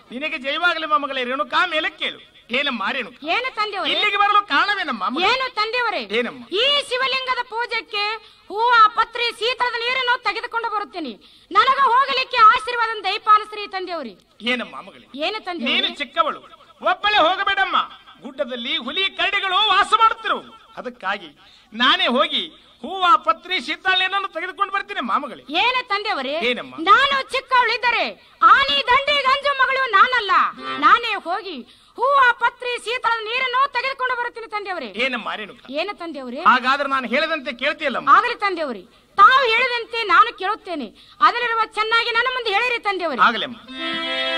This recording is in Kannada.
ನಿನಗೆ ಜೈವಾಗಲಿ ಮೊಮ್ಮಗಳೇ ರೇಣುಕಾ ಮೇಲೆ ಕೇಳು ಏನಮ್ಮ ರೇಣುಕ ಏನು ತಂದೆಯವರೇ ಇಲ್ಲಿಗೆ ಬರಲು ಕಾರಣವೇನಮ್ಮ ಮಗ? ಏನು ತಂದೆಯವರೇ ಏನಮ್ಮ ಈ ಶಿವಲಿಂಗದ ಪೂಜೆಗೆ ಹೂವ ಪತ್ರಿ ಶೀತಳದ ನೀರನ್ನು ತೆಗೆದುಕೊಂಡು ಬರುತ್ತೇನೆ ನನಗ ಹೋಗಲಿಕ್ಕೆ ಆಶೀರ್ವಾದ ದಯಪಾಲಿಸ್ರಿ ತಂದೆಯವರಿ ಏನಮ್ಮ ಮಗಳೇ ಏನು ನೀನು ತಂದೆಯವರೇ ಚಿಕ್ಕವಳು ಒಬ್ಬಳೆ ಹೋಗಬೇಡಮ್ಮ ಗುಡ್ಡದಲ್ಲಿ ಹುಲಿ ಕರಡಿಗಳು ವಾಸ ಮಾಡುತ್ತಿರು ಅದಕ್ಕಾಗಿ ನಾನೇ ಹೋಗಿ ಹೂವ ಪತ್ರಿ ಶೀತಾಳೆಯನ್ನು ತೆಗೆದುಕೊಂಡು ಬರ್ತೀನಿ ಮಾಮಗಳೇ ಏನು ತಂದೆಯವರೇ ಏನಮ್ಮ? ನಾನು ಚಿಕ್ಕವಳಿದ್ದರೆ ಆನಿ ದಂಡಿ ಗಂಜು ಮಗಳು ನಾನಲ್ಲ ನಾನೇ ಹೋಗಿ ಹೂವ ಪತ್ರಿ ಶೀತಳದ ನೀರನ್ನು ತೆಗೆದುಕೊಂಡು ಬರುತ್ತೀನಿ ತಂದೆಯವರೇ ಏನಮ್ಮ ರೇಣುಕ ಏನು ತಂದೆಯವರೇ ಹಾಗಾದ್ರೆ ನಾನು ಹೇಳದಂತೆ ಕೇಳ್ತೀಯಲ್ಲಮ್ಮ ಆಗಲಿ ತಂದೆಯವರೇ ತಾವು ಹೇಳಿದಂತೆ ನಾನು ಕೇಳುತ್ತೇನೆ ಅದರಲ್ಲಿರುವ ಚೆನ್ನಾಗಿ ನನ್ನ ಮುಂದೆ ಹೇಳಿರಿ ತಂದೆಯವರೇ ಆಗಲಮ್ಮ